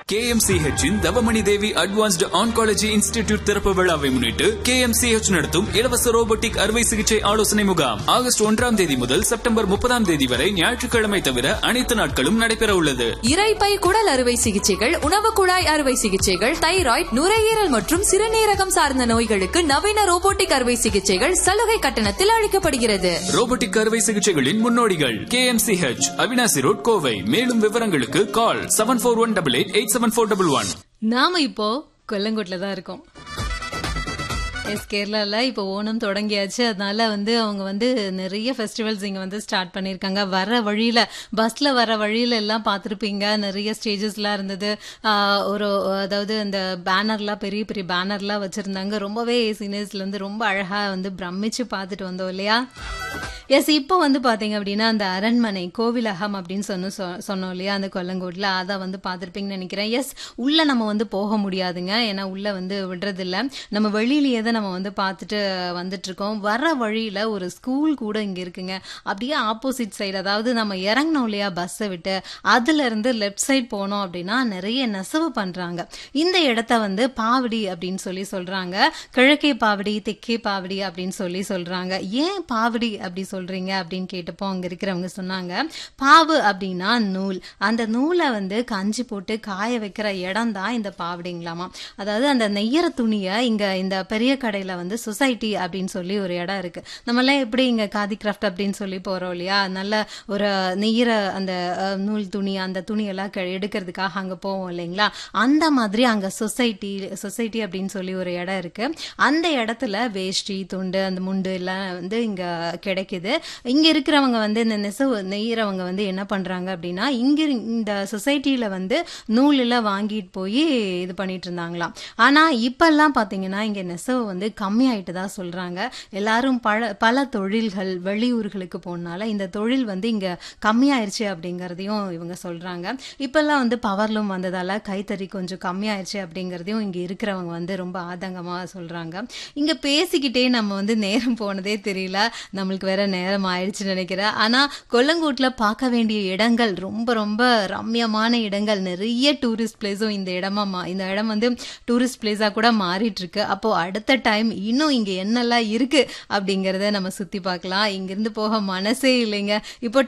KMCH இன் Thavamani Devi advanced oncology institute திறப்பு விழாவை முன்னிட்டு KMCH நடத்தும் இலவச ரோபோட்டிக் அறுவை சிகிச்சை ஆலோசனை முகாம் ஆகஸ்ட் ஒன்றாம் தேதி முதல் செப்டம்பர் முப்பதாம் தேதி வரை ஞாயிற்றுக்கிழமை தவிர அனைத்து நாட்களும் நடைபெற உள்ளது இரைப்பை குடல் அறுவை சிகிச்சைகள் உணவு குழாய் அறுவை சிகிச்சைகள் தைராய்டு நுரையீரல் மற்றும் சிறுநீரகம் சார்ந்த நோய்களுக்கு நவீன ரோபோட்டிக் அறுவை சிகிச்சைகள் சலுகை கட்டணத்தில் அளிக்கப்படுகிறது ரோபோட்டிக் அறுவை சிகிச்சைகளின் முன்னோடிகள் KMCH அவினாசி ரோட் கோவை மேலும் விவரங்களுக்கு call seven four one double eight eight seven four double one நாம இப்போ கொல்லங்கோட்டில் தான் இருக்கோம் எஸ் கேரளால இப்போ ஓணம் தொடங்கியாச்சு அதனால வந்து அவங்க வந்து நிறைய ஃபெஸ்டிவல்ஸ் இங்க வந்து ஸ்டார்ட் பண்ணியிருக்காங்க வர வழியில பஸ்ல வர வழியில எல்லாம் பார்த்துருப்பீங்க நிறைய ஸ்டேஜஸ்லாம் இருந்தது ஆஹ் ஒரு அதாவது அந்த பேனர்லாம் பெரிய பெரிய பேனர்லாம் வச்சிருந்தாங்க ரொம்பவே சீனியர்ஸ்ல இருந்து ரொம்ப அழகா வந்து பிரமிச்சு பார்த்துட்டு வந்தோம் இல்லையா எஸ் இப்போ வந்து பாத்தீங்க அப்படின்னா அந்த அரண்மனை கோவிலகம் அப்படின்னு சொன்ன சொ- சொன்னோம் இல்லையா அந்த கொல்லங்கோட்டில் அதை வந்து பார்த்துருப்பீங்கன்னு நினைக்கிறேன் எஸ் உள்ள நம்ம வந்து போக முடியாதுங்க ஏன்னா உள்ள வந்து விடுறதில்ல நம்ம வெளியிலேயே தான் நம்ம வந்து பார்த்துட்டு வந்துட்டு இருக்கோம் வர வழியில ஒரு ஸ்கூல் கூட இங்க இருக்குங்க அப்படியே ஆப்போசிட் சைடு அதாவது நம்ம இறங்கணும் இல்லையா பஸ்ஸை விட்டு அதுல இருந்து லெஃப்ட் சைடு போனோம் அப்படின்னா நிறைய நெசவு பண்றாங்க இந்த இடத்த வந்து பாவடி அப்படின்னு சொல்லி சொல்றாங்க கிழக்கே பாவடி தெற்கே பாவடி அப்படின்னு சொல்லி சொல்றாங்க ஏன் பாவடி அப்படி சொல்றீங்க அப்படின்னு கேட்டப்போ அங்க இருக்கிறவங்க சொன்னாங்க பாவு அப்படின்னா நூல் அந்த நூலை வந்து கஞ்சி போட்டு காய வைக்கிற இடம் தான் இந்த பாவடிங்களாமா அதாவது அந்த நெய்யற துணியை இங்க இந்த பெரிய கடையில வந்து சொசைட்டி அப்படின்னு சொல்லி ஒரு இடம் இருக்கு நம்மளாம் எப்படி இங்க காதி கிராஃப்ட் அப்படின்னு சொல்லி போறோம் இல்லையா நல்ல ஒரு நெய்யற அந்த அஹ், நூல் துணி அந்த துணியெல்லாம் க- எடுக்கிறதுக்காக அங்க போவோம் இல்லைங்களா அந்த மாதிரி அங்க சொசைட்டி சொசைட்டி அப்படின்னு சொல்லி ஒரு இடம் இருக்கு அந்த இடத்துல வேஷ்டி துண்டு அந்த முண்டு எல்லாம் வந்து இங்க கிடைக்குது இங்க இருக்கிறவங்க வந்து இந்த நெசவு நெய்யறவங்க வந்து என்ன பண்றாங்க அப்படின்னா இங்க இரு- இந்த சொசைட்டில வந்து நூல் எல்லாம் வாங்கிட்டு போய் இது பண்ணிட்டு இருந்தாங்களாம் ஆனா இப்பெல்லாம் பாத்தீங்கன்னா இங்க நெசவு வந்து கம்மியாயிட்டு தான் சொல்றாங்க எல்லாரும் பல பல தொழில்கள் வெளியூர்களுக்கு போனால இந்த தொழில் வந்து இங்க கம்மியாயிருச்சு அப்படிங்கறதையும் இவங்க சொல்றாங்க இப்பெல்லாம் வந்து பவர்லூம் வந்ததால கைத்தறி கொஞ்சம் கம்மியாயிருச்சு அப்படிங்கறதையும் இங்க இருக்கிறவங்க வந்து ரொம்ப ஆதங்கமா சொல்றாங்க இங்க பேசிக்கிட்டே நம்ம வந்து நேரம் போனதே தெரியல நம்மளுக்கு வேற நேரம் ஆயிடுச்சுன்னு நினைக்கிறேன் ஆனா கொல்லங்கோட்ல பார்க்க வேண்டிய இடங்கள் ரொம்ப ரொம்ப ரம்யமான இடங்கள் நிறைய டூரிஸ்ட் பிளேஸும் இந்த இடமா மா- இந்த இடம் வந்து டூரிஸ்ட் பிளேஸா கூட மாறிட்டு இருக்கு அப்போ அடுத்த டைம் இன்னும் இங்க என்னெல்லாம் இருக்கு அப்படிங்கறத நம்ம சுத்தி பார்க்கலாம் இங்கிருந்து போக மனசே இல்லைங்க இப்போ